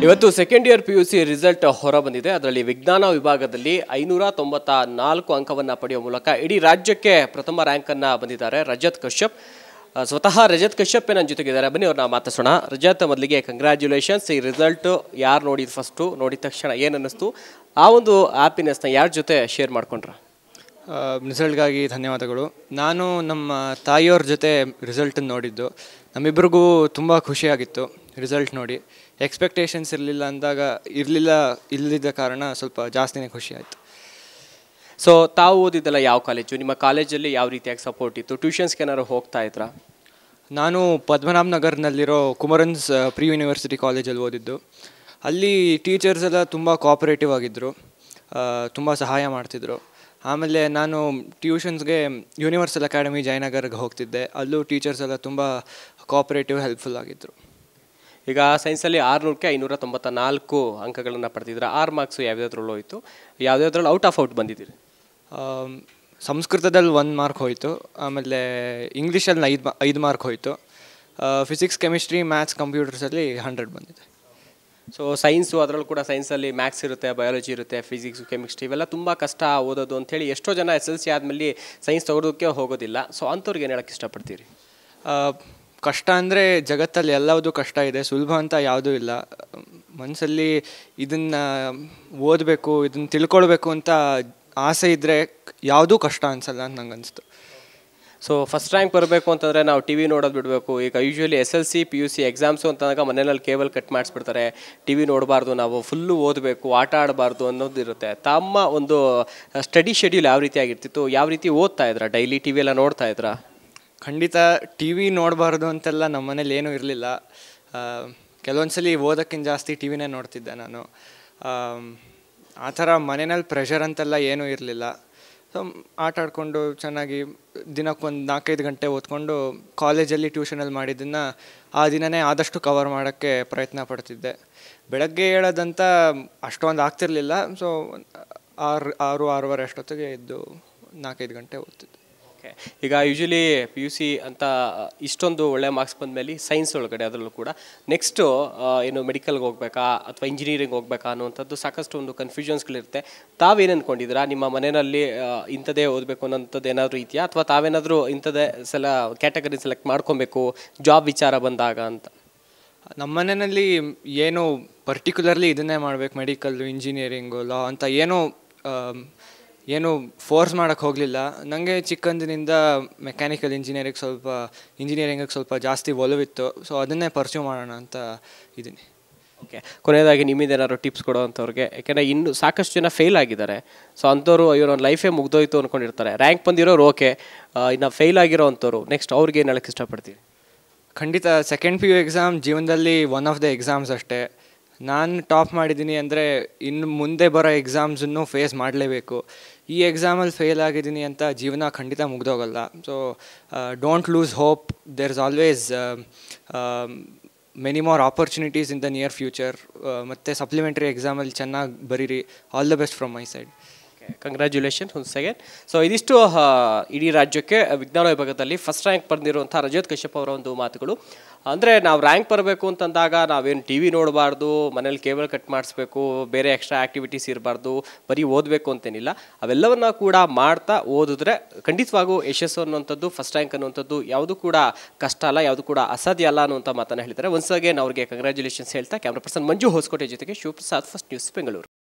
ಇವತ್ತು second year P U C result ಹೊರ ಬಂದಿದೆ ಅದರಲ್ಲಿ ವಿಜ್ಞಾನ ವಿಭಾಗದಲ್ಲಿ ಐನೂರ ತೊಂಬತ್ತ ನಾಲ್ಕು ಅಂಕವನ್ನು ಪಡೆಯುವ ಮೂಲಕ ಇಡೀ ರಾಜ್ಯಕ್ಕೆ ಪ್ರಥಮ ರ್ಯಾಂಕನ್ನು ಬಂದಿದ್ದಾರೆ ರಜತ್ ಕಶ್ಯಪ್ ಆ, ಸ್ವತಃ ರಜತ್ ಕಶ್ಯಪ್ ನನ್ನ ಜೊತೆಗಿದ್ದಾರೆ ಬನ್ನಿ ಅವ್ರನ್ನ ಮಾತಾಡ್ಸೋಣ ರಜತ್ ಮೊದಲಿಗೆ ಕಂಗ್ರ್ಯಾಚುಲೇಷನ್ಸ್ ಈ ರಿಸಲ್ಟ್ ಯಾರು ನೋಡಿದ ಫಸ್ಟು ನೋಡಿದ ತಕ್ಷಣ ಏನು ಅನ್ನಿಸ್ತು ಆ ಒಂದು ಹ್ಯಾಪಿನೆಸ್ನ ಯಾರ ಜೊತೆ ಶೇರ್ ಮಾಡ್ಕೊಂಡ್ರ ರಿಸಲ್ಟ್ಗಾಗಿ ಧನ್ಯವಾದಗಳು ನಾನು ನಮ್ಮ ತಾಯಿಯವ್ರ ಜೊತೆ ರಿಸಲ್ಟನ್ನು ನೋಡಿದ್ದು ನಮ್ಮಿಬ್ಬರಿಗೂ ತುಂಬ ಖುಷಿಯಾಗಿತ್ತು ರಿಸಲ್ಟ್ ನೋಡಿ ಎಕ್ಸ್ಪೆಕ್ಟೇಷನ್ಸ್ ಇರಲಿಲ್ಲ ಅಂದಾಗ ಇರಲಿಲ್ಲ ಇಲ್ಲದಿದ್ದ ಕಾರಣ ಸ್ವಲ್ಪ ಜಾಸ್ತಿನೇ ಖುಷಿ ಆಯಿತು ಸೊ ತಾವು ಓದಿದ್ದಲ್ಲ ಯಾವ ಕಾಲೇಜು ನಿಮ್ಮ ಕಾಲೇಜಲ್ಲಿ ಯಾವ ರೀತಿಯಾಗಿ ಸಪೋರ್ಟ್ ಇತ್ತು ಟ್ಯೂಷನ್ಸ್ಗೆ ಏನಾದ್ರು ಹೋಗ್ತಾ ಇದ್ರಾ ನಾನು ಪದ್ಮನಾಭ ನಗರ್ನಲ್ಲಿರೋ ಕುಮರನ್ಸ್ ಪ್ರಿ ಯೂನಿವರ್ಸಿಟಿ ಕಾಲೇಜಲ್ಲಿ ಓದಿದ್ದು ಅಲ್ಲಿ ಟೀಚರ್ಸ್ ಎಲ್ಲ ತುಂಬ ಕೋಆಪರೇಟಿವ್ ಆಗಿದ್ದರು ತುಂಬ ಸಹಾಯ ಮಾಡ್ತಿದ್ರು ಆಮೇಲೆ ನಾನು ಟ್ಯೂಷನ್ಸ್ಗೆ ಯೂನಿವರ್ಸಲ್ ಅಕಾಡೆಮಿ ಜಯನಗರ್ಗೆ ಹೋಗ್ತಿದ್ದೆ ಅಲ್ಲೂ ಟೀಚರ್ಸ್ ಎಲ್ಲ ತುಂಬ ಕೋಆಪರೇಟಿವ್ ಹೆಲ್ಪ್ಫುಲ್ ಆಗಿದ್ದರು ಈಗ ಸೈನ್ಸಲ್ಲಿ ಆರುನೂರಕ್ಕೆ ಐನೂರ ತೊಂಬತ್ತ ನಾಲ್ಕು ಅಂಕಗಳನ್ನು ಪಡೆದಿದ್ರೆ ಆರು ಮಾರ್ಕ್ಸು ಯಾವ್ಯಾವ್ದ್ರಲ್ಲಿ ಹೋಯಿತು ಯಾವ್ಯಾವ್ದ್ರಲ್ಲಿ ಔಟ್ ಆಫ್ ಔಟ್ ಬಂದಿದ್ದೀರಿ ಆಮ್, ಸಂಸ್ಕೃತದಲ್ಲಿ ಒಂದು ಮಾರ್ಕ್ ಹೋಯಿತು ಆಮೇಲೆ ಇಂಗ್ಲೀಷಲ್ಲಿ ಐದು ಐದು ಮಾರ್ಕ್ ಹೋಯಿತು ಫಿಸಿಕ್ಸ್ ಕೆಮಿಸ್ಟ್ರಿ ಮ್ಯಾಥ್ಸ್ ಕಂಪ್ಯೂಟರ್ಸಲ್ಲಿ ಹಂಡ್ರೆಡ್ ಬಂದಿದೆ ಸೊ ಸೈನ್ಸು ಅದರಲ್ಲೂ ಕೂಡ ಸೈನ್ಸಲ್ಲಿ ಮ್ಯಾಥ್ಸ್ ಇರುತ್ತೆ ಬಯಾಲಜಿ ಇರುತ್ತೆ ಫಿಸಿಕ್ಸ್ ಕೆಮಿಸ್ಟ್ರಿ ಇವೆಲ್ಲ ತುಂಬ ಕಷ್ಟ ಓದೋದು ಅಂಥೇಳಿ ಎಷ್ಟೋ ಜನ ಎಸ್ ಎಲ್ ಸಿ ಆದಮೇಲೆ ಸೈನ್ಸ್ ತಗೊಳೋದಕ್ಕೆ ಹೋಗೋದಿಲ್ಲ ಸೊ ಅಂಥವ್ರಿಗೆ ಏನು ಹೇಳಕ್ಕೆ ಇಷ್ಟಪಡ್ತೀರಿ ಆ, ಕಷ್ಟ ಅಂದರೆ ಜಗತ್ತಲ್ಲಿ ಎಲ್ಲವುದು ಕಷ್ಟ ಇದೆ ಸುಲಭ ಅಂತ ಯಾವುದೂ ಇಲ್ಲ ಮನಸ್ಸಲ್ಲಿ ಇದನ್ನು ಓದಬೇಕು ಇದನ್ನು ತಿಳ್ಕೊಳ್ಬೇಕು ಅಂತ ಆಸೆ ಇದ್ದರೆ ಯಾವುದೂ ಕಷ್ಟ ಅನಿಸಲ್ಲ ಅಂತ ನಂಗೆ ಅನಿಸ್ತು ಸೊ ಫಸ್ಟ್ ರ್ಯಾಂಕ್ ಬರಬೇಕು ಅಂತಂದರೆ ನಾವು ಟಿ ವಿ ನೋಡೋದು ಬಿಡಬೇಕು ಈಗ usually S L C P U C exams ಅಂತಂದಾಗ ಮನೆಯಲ್ಲಿ ಕೇಬಲ್ ಕಟ್ ಮಾಡಿಸ್ಬಿಡ್ತಾರೆ ಟಿ ವಿ ನೋಡಬಾರ್ದು ನಾವು ಫುಲ್ಲು ಓದಬೇಕು ಆಟ ಆಡಬಾರ್ದು ಅನ್ನೋದು ಇರುತ್ತೆ ತಮ್ಮ ಒಂದು ಸ್ಟಡಿ ಶೆಡ್ಯೂಲ್ ಯಾವ ರೀತಿ ಆಗಿರ್ತಿತ್ತು ಯಾವ ರೀತಿ ಓದ್ತಾ ಇದ್ರಾ ಡೈಲಿ ಟಿ ವಿ ಎಲ್ಲ ನೋಡ್ತಾ ಇದ್ರಾ ಖಂಡಿತ ಟಿ ವಿ ನೋಡಬಾರ್ದು ಅಂತೆಲ್ಲ ನಮ್ಮ ಮನೇಲಿ ಏನೂ ಇರಲಿಲ್ಲ ಕೆಲವೊಂದು ಸಲ ಓದೋಕ್ಕಿಂತ ಜಾಸ್ತಿ ಟಿ ವಿನೇ ನೋಡ್ತಿದ್ದೆ ನಾನು ಆಮ್, ಆ ಥರ ಮನೆಯಲ್ಲಿ ಪ್ರೆಷರ್ ಅಂತೆಲ್ಲ ಏನೂ ಇರಲಿಲ್ಲ ಸೊ ಆಟ ಆಡಿಕೊಂಡು ಚೆನ್ನಾಗಿ ದಿನಕ್ಕೊಂದು ನಾಲ್ಕೈದು ಗಂಟೆ ಓದ್ಕೊಂಡು ಕಾಲೇಜಲ್ಲಿ ಟ್ಯೂಷನಲ್ಲಿ ಮಾಡಿದ್ದನ್ನು ಆ ದಿನನೇ ಆದಷ್ಟು ಕವರ್ ಮಾಡೋಕ್ಕೆ ಪ್ರಯತ್ನ ಪಡ್ತಿದ್ದೆ ಬೆಳಗ್ಗೆ ಹೇಳೋದಂತ ಅಷ್ಟೊಂದು ಆಗ್ತಿರ್ಲಿಲ್ಲ ಸೊ ಆರು ಆರು ಆರೂವರೆ ಅಷ್ಟೊತ್ತಿಗೆ ಎದ್ದು ನಾಲ್ಕೈದು ಗಂಟೆ ಓದ್ತಿದ್ದೆ ಓಕೆ ಈಗ ಯೂಶಲಿ ಪಿ ಯು ಸಿ ಅಂತ ಇಷ್ಟೊಂದು ಒಳ್ಳೆ ಮಾರ್ಕ್ಸ್ ಬಂದಮೇಲೆ ಸೈನ್ಸ್ ಒಳಗಡೆ ಅದರಲ್ಲೂ ಕೂಡ ನೆಕ್ಸ್ಟು ಏನು ಮೆಡಿಕಲ್ಗೆ ಹೋಗ್ಬೇಕಾ ಅಥವಾ ಇಂಜಿನಿಯರಿಂಗ್ ಹೋಗ್ಬೇಕಾ ಅನ್ನುವಂಥದ್ದು ಸಾಕಷ್ಟು ಒಂದು ಕನ್ಫ್ಯೂಷನ್ಸ್ಗಳಿರುತ್ತೆ ತಾವೇನು ಅಂದ್ಕೊಂಡಿದ್ದೀರಾ ನಿಮ್ಮ ಮನೆಯಲ್ಲಿ ಆ, ಇಂಥದ್ದೇ ಓದಬೇಕು ಅನ್ನೋಂಥದ್ದು ಏನಾದರೂ ಇದೆಯಾ ಅಥವಾ ತಾವೇನಾದರೂ ಇಂಥದ್ದೇ ಸಲ ಕ್ಯಾಟಗರಿ ಸೆಲೆಕ್ಟ್ ಮಾಡ್ಕೊಬೇಕು ಜಾಬ್ ವಿಚಾರ ಬಂದಾಗ ಅಂತ ನಮ್ಮ ಮನೆಯಲ್ಲಿ ಏನು ಪರ್ಟಿಕ್ಯುಲರ್ಲಿ ಇದನ್ನೇ ಮಾಡಬೇಕು ಮೆಡಿಕಲ್ಲು ಇಂಜಿನಿಯರಿಂಗು ಲಾ ಅಂತ ಏನು ಆಮ್, ಏನು ಫೋರ್ಸ್ ಮಾಡೋಕ್ಕೆ ಹೋಗಲಿಲ್ಲ ನನಗೆ ಚಿಕ್ಕಂದಿನಿಂದ ಮೆಕ್ಯಾನಿಕಲ್ ಇಂಜಿನಿಯರಿಂಗ್ ಸ್ವಲ್ಪ ಇಂಜಿನಿಯರಿಂಗಿಗೆ ಸ್ವಲ್ಪ ಜಾಸ್ತಿ ಒಲವಿತ್ತು ಸೊ ಅದನ್ನೇ ಪರ್ಸ್ಯೂ ಮಾಡೋಣ ಅಂತ ಇದ್ದೀನಿ ಓಕೆ ಕೊನೆಯದಾಗಿ ನಿಮ್ಮಿಂದ ಏನಾದ್ರು ಟಿಪ್ಸ್ ಕೊಡೋವಂಥವ್ರಿಗೆ ಯಾಕೆಂದರೆ ಇನ್ನು ಸಾಕಷ್ಟು ಜನ ಫೇಲ್ ಆಗಿದ್ದಾರೆ ಸೊ ಅಂಥವ್ರು ಅಯ್ಯೋ ನನ್ನ ಲೈಫೇ ಮುಗ್ದೋಯ್ತು ಅಂದ್ಕೊಂಡಿರ್ತಾರೆ ರ್ಯಾಂಕ್ ಬಂದಿರೋರು ಓಕೆ ಇನ್ನು ಫೇಲ್ ಆಗಿರೋ ಅಂಥವ್ರು ನೆಕ್ಸ್ಟ್ ಅವ್ರಿಗೆ ಏನು ಹೇಳಕ್ಕೆ ಇಷ್ಟಪಡ್ತೀವಿ ಖಂಡಿತ ಸೆಕೆಂಡ್ ಪಿ ಯು ಎಕ್ಸಾಮ್ ಜೀವನದಲ್ಲಿ ಒನ್ ಆಫ್ ದ ಎಕ್ಸಾಮ್ಸ್ ಅಷ್ಟೇ ನಾನು ಟಾಪ್ ಮಾಡಿದ್ದೀನಿ ಅಂದರೆ ಇನ್ನು ಮುಂದೆ ಬರೋ ಎಕ್ಸಾಮ್ಸನ್ನು ಫೇಸ್ ಮಾಡಲೇಬೇಕು ಈ ಎಕ್ಸಾಮಲ್ಲಿ ಫೇಲ್ ಆಗಿದ್ದೀನಿ ಅಂತ ಜೀವನ ಖಂಡಿತ ಮುಗ್ದೋಗಲ್ಲ so don't lose hope there is always many more opportunities in the near future ಮತ್ತು ಸಪ್ಲಿಮೆಂಟ್ರಿ ಎಕ್ಸಾಮಲ್ಲಿ ಚೆನ್ನಾಗಿ ಬರೀರಿ all the best from my side congratulation ಒಂದು ಸೆಕೆಂಡ್ ಸೊ ಇದಿಷ್ಟು ಆ, ಇಡೀ ರಾಜ್ಯಕ್ಕೆ ವಿಜ್ಞಾನ ವಿಭಾಗದಲ್ಲಿ ಫಸ್ಟ್ ರ್ಯಾಂಕ್ ಬಂದಿರುವಂಥ ರಜತ್ ಕಶ್ಯಪ್ ಅವರ ಒಂದು ಮಾತುಗಳು ಅಂದರೆ ನಾವು ರ್ಯಾಂಕ್ ಬರಬೇಕು ಅಂತಂದಾಗ ನಾವೇನು ಟಿ ವಿ ನೋಡಬಾರ್ದು ಮನೇಲಿ ಕೇಬಲ್ ಕಟ್ ಮಾಡಿಸ್ಬೇಕು ಬೇರೆ ಎಕ್ಸ್ಟ್ರಾ ಆ್ಯಕ್ಟಿವಿಟೀಸ್ ಇರಬಾರ್ದು ಬರೀ ಓದಬೇಕು ಅಂತೇನಿಲ್ಲ ಅವೆಲ್ಲವನ್ನ ಕೂಡ ಮಾಡ್ತಾ ಓದಿದ್ರೆ ಖಂಡಿತವಾಗೂ ಯಶಸ್ಸು ಅನ್ನುವಂಥದ್ದು ಫಸ್ಟ್ ರ್ಯಾಂಕ್ ಅನ್ನುವಂಥದ್ದು ಯಾವುದು ಕೂಡ ಕಷ್ಟ ಅಲ್ಲ ಯಾವುದು ಕೂಡ ಅಸಾಧ್ಯ ಅಲ್ಲ ಅನ್ನುವಂಥ ಮಾತನ್ನು ಹೇಳಿದ್ದಾರೆ ಒನ್ಸ್ ಅಗೇನ್ ಅವ್ರಿಗೆ ಕಂಗ್ರ್ಯಾಚುಲೇಷನ್ಸ್ ಹೇಳ್ತಾ ಕ್ಯಾಮ್ರಾ ಪರ್ಸನ್ ಮಂಜು ಹೊಸಕೋಟೆ ಜೊತೆಗೆ ಶಿವಪ್ರಸಾದ್ ಫಸ್ಟ್ ನ್ಯೂಸ್ ಬೆಂಗಳೂರು